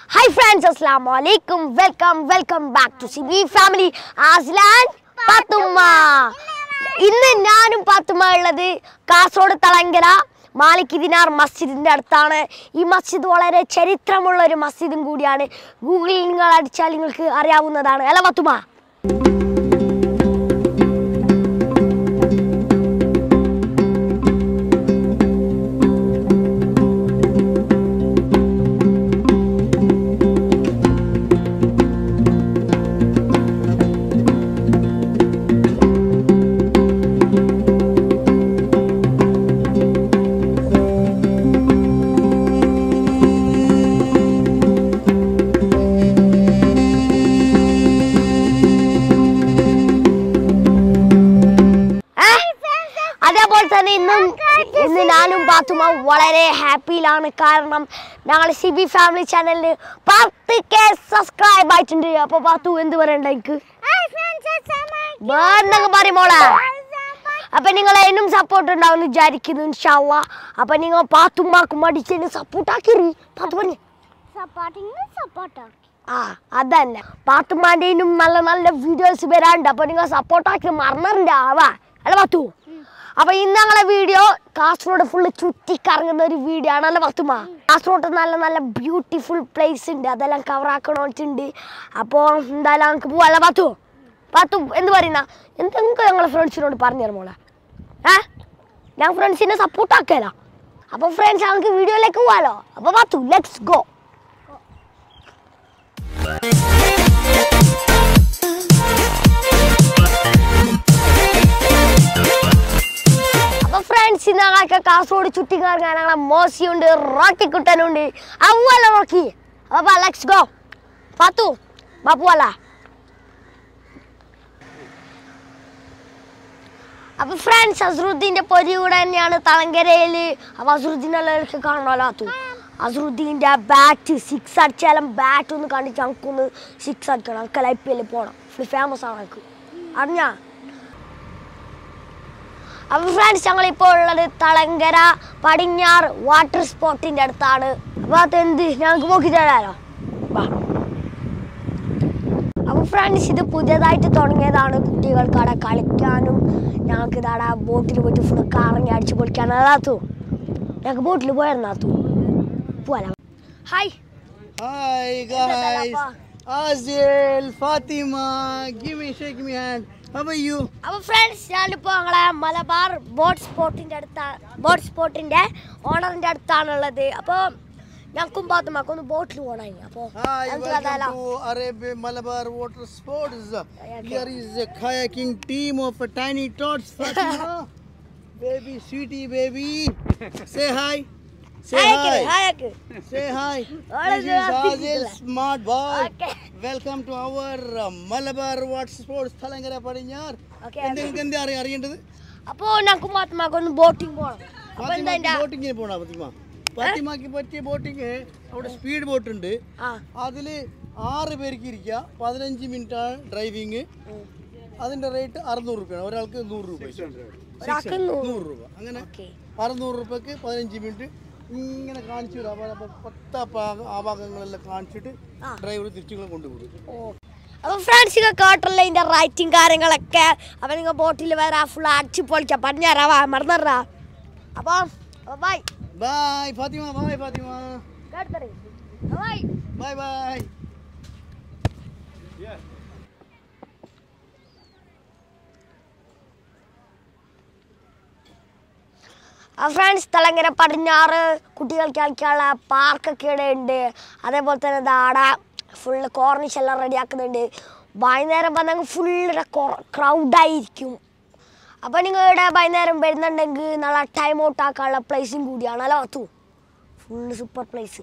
Hi friends അസ്സാം വലൈക്കും welcome welcome back to CB family Aslan Pathumma ഇന്ന് ഞാനും പാത്തുമ്മ ഉള്ളത് കാസർഗോഡ് തളങ്കര മാലിക് ദിനാർ മസ്ജിദിന്റെ അടുത്താണ് ഈ മസ്ജിദ് വളരെ ചരിത്രമുള്ള ഒരു മസ്ജിദും കൂടിയാണ് ഗൂഗിളിൽ നിങ്ങൾ അടിച്ചാൽ നിങ്ങൾക്ക് അറിയാവുന്നതാണ് അല്ല പാത്തുമ്മ ഏ? അതേപോലെ തന്നെ ഇന്നും ഇന്ന് ഞാനും പാത്തുമ്മ വളരെ ഹാപ്പിയിലാണ് കാരണം ഞങ്ങൾ സി ബി ഫാമിലി ചാനലിന് പത്ത് കെ സബ്സ്ക്രൈബ് ആയിട്ടുണ്ട് അപ്പൊ പാത്തു എന്ത് പറയണ്ട എനിക്ക് വേറെന്തൊക്കെ പറയുമോളെ അപ്പൊ നിങ്ങൾ എന്നും സപ്പോർട്ട് ഉണ്ടാവും വിചാരിക്കുന്നു ഇൻഷാല്ല അപ്പൊ നിങ്ങൾ പാത്തുമ്മാക്കും മടിച്ചതിന് സപ്പോർട്ട് ആക്കിറി പാത്തു പറഞ്ഞു സപ്പോർട്ടിങ് സപ്പോർട്ട് ആ അതന്നെ പാത്തുമ്മാൻ്റെയും നല്ല നല്ല വീഡിയോസ് വരാണ്ട് അപ്പൊ നിങ്ങൾ സപ്പോർട്ട് ആക്കി മറന്നിട്ടുണ്ടാവാ അല്ല പാത്തു അപ്പൊ ഇന്ന് ഞങ്ങളെ വീഡിയോ കാസർഗോഡ് ഫുള്ള് ചുറ്റിക്കറങ്ങുന്ന ഒരു വീഡിയോ ആണ് അല്ല പാത്തുമ്മ കാസർഗോഡ് നല്ല നല്ല ബ്യൂട്ടിഫുൾ പ്ലേസ് ഉണ്ട് അതെല്ലാം കവർ ആക്കണോട്ടുണ്ട് അപ്പോൾ എന്തായാലും നമുക്ക് പോവാല്ല പാത്തു പാത്തു എന്ത് പറയുന്ന എന്തെങ്കിലും ഞങ്ങളെ ഫ്രണ്ട്സിനോട് പറഞ്ഞു തരുമോളെ ഏ ഞാൻ ഫ്രണ്ട്സിനെ സപ്പോർട്ട് ആക്കല അപ്പൊ ഫ്രണ്ട്സ് നമുക്ക് വീഡിയോയിലേക്ക് പോവാലോ അപ്പൊ പാത്തു ലെറ്റ്സ് ഗോ അപ്പൊ ഫ്രണ്ട്സ് ഇന്ന് ഞങ്ങളൊക്കെ കാസർഗോഡ് ചുറ്റിക്കറങ്ങാൻ ഞങ്ങളെ മോശിയുണ്ട് റോക്കി കുട്ടനുണ്ട് അവല്ല റോക്കി അപ്പൊ ലെറ്റ്സ് ഗോ പാത്തു ബാപ്പു അല്ല അപ്പൊ ഫ്രണ്ട്സ് അസറുദ്ദീന്റെ പൊരി കൂടെ തന്നെയാണ് തളങ്കരയില് അപ്പൊ അസറുദ്ദീനെല്ലാവർക്കും കാണണമല്ലോ അതു അസറുദ്ദീന്റെ ബാറ്റ് സിക്സ് അടിച്ചാലും ബാറ്റ് ഒന്ന് കണ്ടിട്ട് നമുക്കൊന്ന് സിക്സ് അടിക്കണം നമുക്ക് ഐ പി എല്ലിൽ പോകണം ഫുൾ ഫേമസ് ആണ് നമുക്ക് അറിഞ്ഞാ അപ്പൊ ഫ്രണ്ട്സ് ഞങ്ങൾ ഇപ്പോൾ ഉള്ളത് തളങ്കര പടിഞ്ഞാർ വാട്ടർ സ്പോട്ടിന്റെ അടുത്താണ് അപ്പൊ അത് എന്ത് ഞങ്ങൾക്ക് നോക്കി തരാലോ വാ അപ്പൊ ഫ്രണ്ട്സ് ഇത് പുതിയതായിട്ട് തുടങ്ങിയതാണ് കുട്ടികൾക്ക് അവിടെ കളിക്കാനും ഞങ്ങൾക്ക് ഇതാടെ ബോട്ടിൽ പോയിട്ട് ഫുൾ കറങ്ങി അടിച്ച് പൊളിക്കാനും അതാത്തു ഞങ്ങൾക്ക് ബോട്ടിൽ പോയായിരുന്നു അത്തു പോവാല hi Hi Dada, guys, Papa. Azil, Fatima, give me shake me hand. How are you? അപ്പൊ ഫ്രണ്ട്സ് ഞാനിപ്പോ ഞങ്ങളെ മലബാർ ബോട്ട് സ്പോട്ടിന്റെ അടുത്താണ് ബോട്ട് സ്പോട്ടിന്റെ ഓണറിന്റെ അടുത്താണുള്ളത് അപ്പൊ ഞങ്ങൾക്കും പാത്തുമാക്കും ഒന്ന് ബോട്ടിൽ പോകണം അപ്പൊ Hi, ഞങ്ങൾക്ക് welcome അതാലോ to Arab Malabar Water Sports. okay. Here is a kayaking team of tiny tots. Fatima, baby, sweetie, baby. Say hi. Say hi. Hi Say hi. All This is is well. Azil, smart boy. Okay. Welcome to our uh, Malabar Water Sports, Thalangara Padinyar. Okay, എന്തെങ്കിലും എന്താ അറിയാം അറിയേണ്ടത് അപ്പൊ ഞങ്ങൾക്കും പാത്തുമാക്കും ഒന്ന് boating പോകണം അപ്പൊ എന്താ ഫാത്തിമാക്ക് അതിന്റെ- ബോട്ടിങ്ങിന് പോണ ഫാത്തിമ ഫാത്തിമാക്ക് പറ്റിയ ബോട്ടിങ് അവിടെ സ്പീഡ് ബോട്ട് ഉണ്ട് ആ അതിൽ ആറ് പേർക്ക് ഇരിക്കുക പതിനഞ്ച് മിനിറ്റ് ആണ് ഡ്രൈവിങ് അതിന്റെ റേറ്റ് അറുന്നൂറ് രൂപയാണ് ഒരാൾക്ക് നൂറ് രൂപ ഒരാൾക്ക് നൂറ്. നൂറ് രൂപ അങ്ങനെ ഓക്കെ അറുന്നൂറ് രൂപക്ക് പതിനഞ്ച് മിനിറ്റ് ഇങ്ങനെ കാണിച്ചു വിടും അപ്പോൾ അപ്പോൾ പത്ത് ആ ഭാഗ- ആ ഭാഗങ്ങളെല്ലാം കാണിച്ചിട്ട് ആ. ഡ്രൈവർ തിരിച്ചുങ്ങളെ കൊണ്ടുപോകും ഓ അപ്പൊ ഫ്രണ്ട്സ് നിങ്ങൾ കേട്ടല്ലോ ഇതിന്റെ റൈറ്റിംഗ് കാര്യങ്ങളൊക്കെ അപ്പൊ നിങ്ങൾ ബോട്ടിൽ വരാ ഫുൾ അടിച്ച് പൊളിക്കാം പറഞ്ഞാറാ മറന്നറാ അപ്പൊ bye bye Fathima bye Fathima bye bye bye friends Thalangara പടിഞ്ഞാറ് കുട്ടികൾക്ക് കളിക്കാനുള്ള പാർക്കൊക്കെ ഇവിടെ ഉണ്ട് അതേപോലെ തന്നെ ദാടെ ഫുള്ള് കോർണിഷ് എല്ലാം റെഡിയാക്കുന്നുണ്ട് വൈകുന്നേരം വന്നെങ്കിൽ ഫുള്ള് ക്രൗഡായിരിക്കും അപ്പോൾ നിങ്ങൾ ഇവിടെ വൈകുന്നേരം വരുന്നുണ്ടെങ്കിൽ നല്ല ടൈം ഔട്ട് ആക്കാനുള്ള പ്ലേസും കൂടിയാണ് അല്ല വത്തു ഫുള്ള് സൂപ്പർ പ്ലേസ്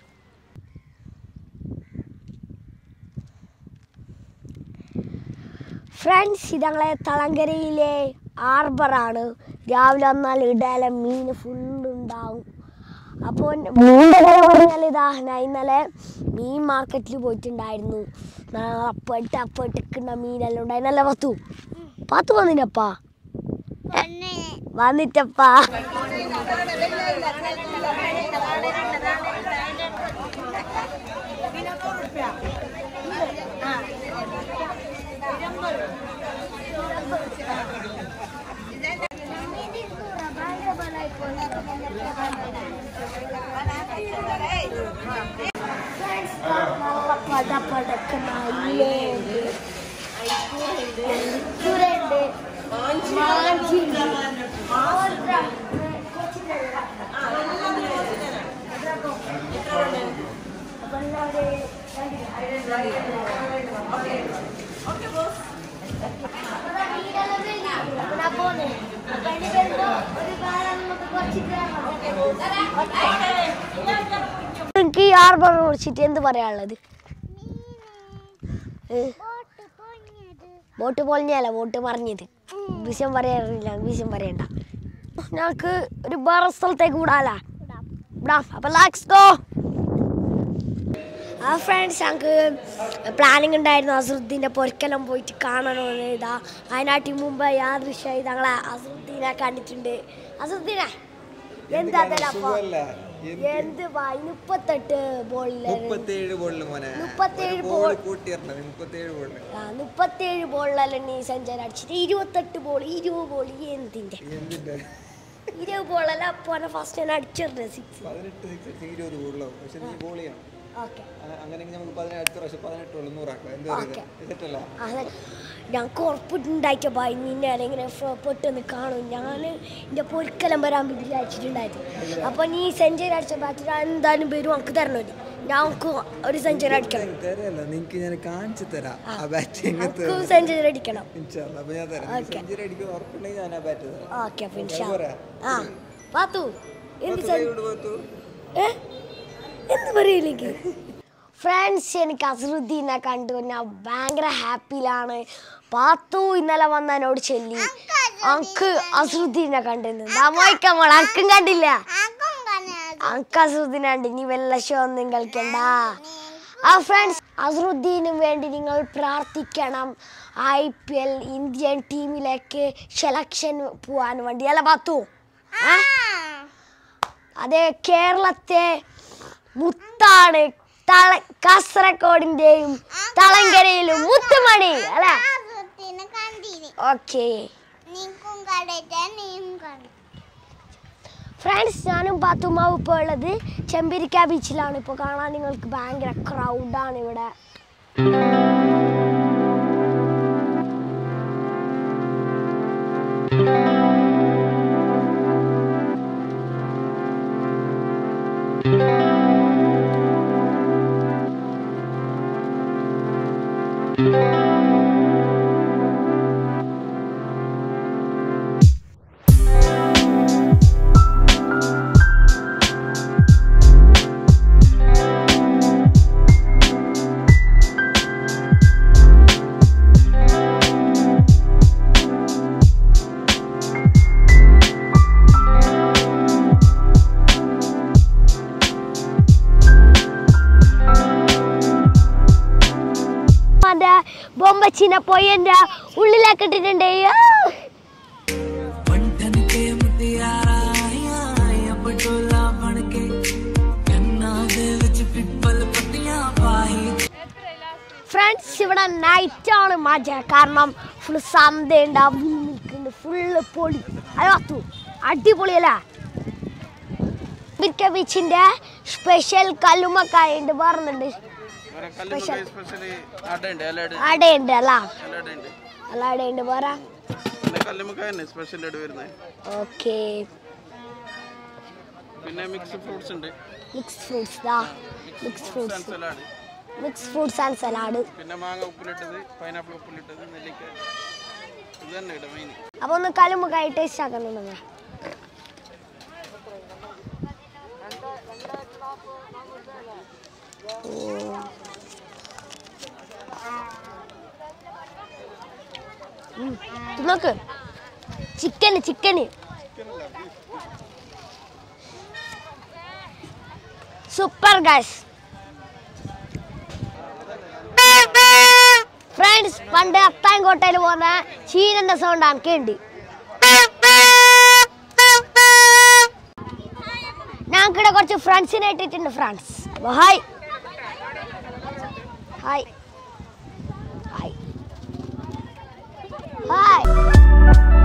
ഫ്രണ്ട്സ് ഇത് ഞങ്ങളെ തളങ്കരയിലെ ആർബറാണ് രാവിലെ വന്നാൽ ഇടയിലെ മീൻ ഫുള്ളുണ്ടാവും അപ്പോൾ മൂന്ന് പറഞ്ഞാൽ ഇതാ ഞാൻ ഇന്നലെ മീൻ മാർക്കറ്റിൽ പോയിട്ടുണ്ടായിരുന്നു നല്ല അപ്പട്ട് അപ്പട്ടിക്കുന്ന മീനെല്ലാം ഉണ്ടായിരുന്നല്ലേ പത്തു പത്ത് വന്നിട്ടപ്പാ വന്നിട്ടപ്പാ പടപടക്കുന്ന അയിലയുണ്ട് ചുരണ്ട് മാഞ്ചിണ്ട് എനിക്ക് ഈ ആർബർ കുറിച്ചിട്ട് എന്ത് പറയാനുള്ളത് ഏ? ബോട്ട് പൊങ്ങിയത് വോട്ട് പൊളിഞ്ഞല്ല വോട്ട് പറഞ്ഞത് വിഷയം പറയാറില്ല വിഷയം പറയണ്ട ഞങ്ങൾക്ക് ഒരു വേറെ സ്ഥലത്തേക്ക് വിടാലാ വിടാം അപ്പൊ ലാക്സ് ഗോ ആ ഫ്രണ്ട്സ് ഞങ്ങൾക്ക് പ്ലാനിങ് ഉണ്ടായിരുന്നു അസറുദ്ദീൻ്റെ പൊരിക്കെല്ലാം പോയിട്ട് കാണണമെന്ന് ഇതാ അതിനാട്ടി മുമ്പ് യാദൃശ്യമായി ഞങ്ങളെ അസറുദ്ദീനെ കണ്ടിട്ടുണ്ട് അസറുദ്ദീനെ എന്താ അപ്പൊ എന്ത് വായി മുപ്പത്തെട്ട് ബോളിൽ മുപ്പത്തേഴ് ബോളില് മോനെ മുപ്പത്തേഴ് ഒരു ബോൾ ബോൾ കൂട്ടിയിട്ടുണ്ട് മുപ്പത്തേഴ് ബോളില് ആ, മുപ്പത്തേഴ് ബോളിലല്ല നീ സെഞ്ചുറി അടിച്ചിട്ട് ഇരുപത്തെട്ട് ബോൾ ഇരുപത് ബോൾ എന്തിന്റെ എന്തിന്റെ ഇരുപത് ബോളല്ല അപ്പോനെ ഫസ്റ്റ് ഞാൻ അടിച്ചിട്ടുണ്ട് സിക്സ് പതിനെട്ട് സിക്സ് ഇരുപത് ബോളിലാവും പക്ഷെ നീ ബോൾ ചെയ്യണം ഓക്കെ അ- അങ്ങനെയെങ്കിൽ നമുക്ക് പതിനെട്ട് അടുത്ത പ്രാവശ്യം പതിനെട്ട് ബോൾ നൂറാക്കാം എന്താ ഓക്കേ. പറയുക സെറ്റല്ല അതെ ഞങ്ങൾക്ക് ഉറപ്പിട്ടുണ്ടായിട്ട ബായി നിന്നെ ഇങ്ങനെ ഫ- പെട്ടെന്ന് കാണും ഞാൻ എൻ്റെ പൊരിക്കലം വരാൻ വിചാരിച്ചിട്ടുണ്ടായിരുന്നു അപ്പോൾ നീ സെഞ്ചുറി അടിച്ച ബാറ്റ് എന്തായാലും വരും നമുക്ക് തരണമല്ലോ ഞങ്ങൾക്ക് ഒരു സെഞ്ചുറി അടിക്കണം തരല്ല നിനക്ക് ഞാൻ കാണിച്ചു തരാം ആ ബാറ്റ് എങ്ങനത്തെ നമുക്ക് സെഞ്ചുറി അടിക്കണം ഇൻഷാല്ലാ. അപ്പൊ ഞാൻ തരാം ഓക്കേ. സെഞ്ചുറി അടിക്കുന്ന ഉറപ്പുണ്ടെങ്കിൽ ഞാൻ ആ ബാറ്റ് തരാം ഓക്കെ അപ്പോൾ ഇൻഷാ പോരാ? ആ പാത്തു എന്ത് പത്ത് സെഞ്ചുറി കൈ കൊണ്ട് പോത്തു. ഏ? എന്ത് പറയില്ലെങ്കിൽ ഫ്രണ്ട്സ് എനിക്ക് അസറുദ്ദീനെ കണ്ടു ഞാൻ ഭയങ്കര ഹാപ്പിയിലാണ് പാത്തു ഇന്നലെ വന്ന് എന്നോട് ചൊല്ലി അങ്ക് അസറുദ്ദീനെ കണ്ടെന്ന് നമ്മോയ്ക്ക മോൾ അങ്കും കണ്ടില്ല ആക്കും കാണാതെ അങ്ക് അസറുദ്ദീനെ കണ്ട് ഇനി വല്ല ഷോ ഒന്നും കളിക്കണ്ട ആ ഫ്രണ്ട്സ് അസറുദ്ദീനും വേണ്ടി നിങ്ങൾ പ്രാർത്ഥിക്കണം ഐ പി എൽ ഇന്ത്യൻ ടീമിലേക്ക് സെലക്ഷൻ പോവാൻ വേണ്ടി അല്ല പാത്തു ഏ അതെ കേരളത്തെ മുത്താണ് തള കാസർഗോഡിന്റെയും തളങ്കരയിലും മുത്തുമണി അല്ലെ ആസത്തിന് കണ്ടിന് ഓക്കെ നീക്കും കടയിട്ട് നീയും കണ്ടു ഫ്രണ്ട്സ് ഞാനും പാത്തുമാവും ഇപ്പോൾ ഉള്ളത് ചെമ്പിരിക്ക ബീച്ചിലാണ് ഇപ്പോൾ കാണാൻ നിങ്ങൾക്ക് ഭയങ്കര ക്രൗഡാണ് ഇവിടെ എൻ്റെ ബൊമ്പച്ചിനെ പോയി എൻ്റെ ഉള്ളിലേക്ക് ഇട്ടിട്ടുണ്ട് ആ. पंठन के मुटियारा आइया आइया पटोला बन के कन्ना दे विच पिपल पत्तियां पाई ഫ്രണ്ട്സ് ഇവിടെ നൈറ്റ് ആണ് മജ കാരണം ഫുൾ സന്ധ്യ ഉണ്ടാവും നിൽക്കുന്നുണ്ട് ഫുള്ള് പൊളി അയ്യോ അടിപൊളിയല്ലേ മിക്ക ബീച്ചിന്റെ സ്പെഷ്യൽ കല്ലുമക്കായ ഉണ്ട് പറഞ്ഞിട്ടുണ്ട് സ്പെഷ്യൽ സ്പെഷ്യലി അടയുണ്ട് ഇലയുടെ അടയുണ്ട് അല്ല ഇലയുണ്ട് അല്ല അടയുണ്ട് പറ പിന്നെ കല്ലുമ്മക്കായ തന്നെ സ്പെഷ്യൽ ഇട വരുന്നത് ഓക്കെ പിന്നെ മിക്സ് ഫ്രൂട്ട്സ് ഉണ്ട് മിക്സ് ഫ്രൂട്ട്സ് ദാ mix fruits salad mix fruits and salad പിന്നെ മാങ്ങ ഉപ്പിലിട്ടത് പൈനാപ്പിൾ ഉപ്പിലിട്ടത് നെല്ലിക്ക ഇത് തന്നെ ഇട മെയിൻ അപ്പൊ ഒന്ന് കല്ലുമക്കായ ടേസ്റ്റ് ആക്കുന്നുണ്ടെങ്കിൽ നോക്ക് chicken chicken super guys friends പണ്ട് അത്താൻകോട്ടയിൽ പോകുന്ന ചീനന്റെ സൗണ്ട് അനക്കുണ്ട് ഞങ്ങൾക്കിടെ കുറച്ച് ഫ്രണ്ട്സിനെ ഇട്ടിട്ടുണ്ട് friends hi hi hi hi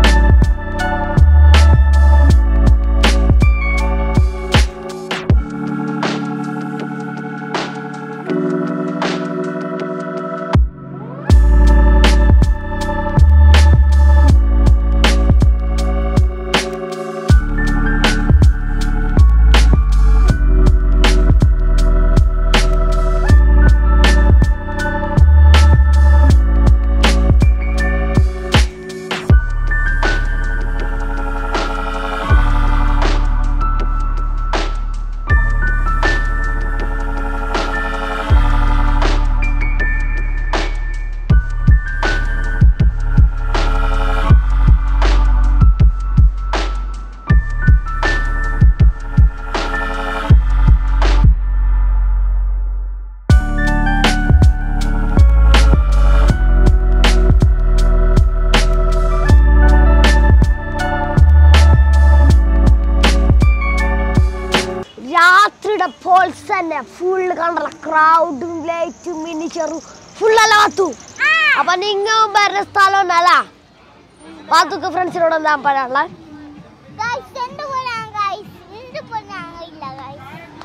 girls തന്നെ ഫുള്ള് കണ്ടല്ല ക്രൗഡും ലൈറ്റും മിനിച്ചറും ഫുള്ളല്ല പത്തു അപ്പൊ നിങ്ങ വരുന്ന സ്ഥലം ഒന്നല്ല പാത്തുക്ക് ഫ്രണ്ട്സിനോട് എന്താ പറയാനുള്ള ഗൈസ് എന്ത് പോരാ ഗൈസ് എന്ത് പോരാ ഇല്ല ഗൈസ്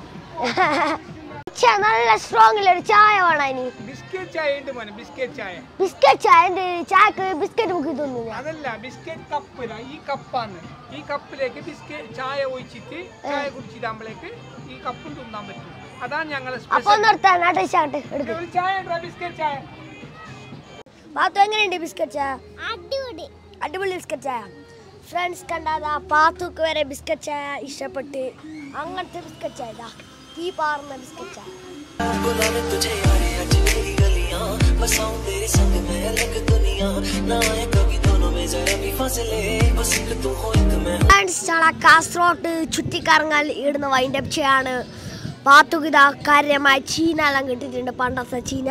നല്ല സ്ട്രോങ്ങിൽ ഒരു ചായ വേണം ഇനി ബിസ്ക്കറ്റ് ചായ ഉണ്ട് മോനെ ബിസ്ക്കറ്റ് ചായ ബിസ്ക്കറ്റ് ചായ എന്ത് ചായക്ക് ബിസ്ക്കറ്റ് മുക്കി തിന്നു ഞാൻ അതല്ല ബിസ്ക്കറ്റ് കപ്പില ഈ കപ്പാണ് ഈ കപ്പിലേക്ക് ബിസ്ക്കറ്റ് ചായ ഒഴിച്ചിട്ട് ചായ കുടിച്ചിട്ടാകുമ്പോഴേക്ക് ഈ കപ്പും തിന്നാൻ പറ്റും അതാണ് ഞങ്ങളെ അപ്പൊ സ്പെഷ്യൽ നിർത്താൻ ടേസ്റ്റ് എടുക്കും ഒരു ചായ ഉണ്ടോ ബിസ്ക്കറ്റ് ചായ പാത്തു എങ്ങനെയുണ്ട് ബിസ്ക്കറ്റ് ചായ അടിപൊളി അടിപൊളി ബിസ്ക്കറ്റ് ചായ ഫ്രണ്ട്സ് കണ്ടാതാ പാത്തുക്ക് വരെ ബിസ്ക്കറ്റ് ചായ ഇഷ്ടപ്പെട്ട് അങ്ങനത്തെ ബിസ്ക്കറ്റ് ചായ ഇതാ തീ പാർന്ന ബിസ്ക്കറ്റ് ചായ बुलाने तुझे यारे आज मेरी गलियां बसाऊं तेरे संग मैं अलग दुनिया ना आए कभी दोनों में जरा भी फासले बस एक तू हो एक मैं हूं। ഫ്രണ്ട്സ് ഞങ്ങളെ കാസർഗോഡ് ചുറ്റിക്കറങ്ങാൻ ഇടുന്ന വൈൻഡപ്പ് ചെയ്യാണ് പാത്തുക്ക് ഇതാ കാര്യമായ ചീന എല്ലാം കിട്ടിയിട്ടുണ്ട് പണ്ടത്തെ ചീന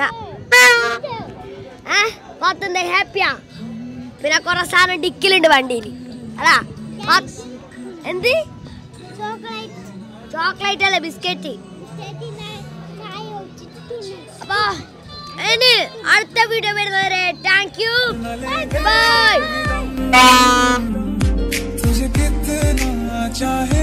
ഏ പാത്തുന്റെ ഹാപ്പിയാ പിന്നെ കുറെ സാധനം ഡിക്കിലുണ്ട് വണ്ടിയിൽ അതാ പാത്ത്- എന്ത് ചോക്ലേറ്റ് ചോക്ലേറ്റ് അല്ല ബിസ്ക്കറ്റ് ബിസ്ക്കറ്റിന് ചായ ഒഴിച്ചിട്ട് തിന്നു അപ്പൊ ഇനി അടുത്ത വീഡിയോ വരുന്നവരെ താങ്ക് യു ബൈ तुझे कितना चाहे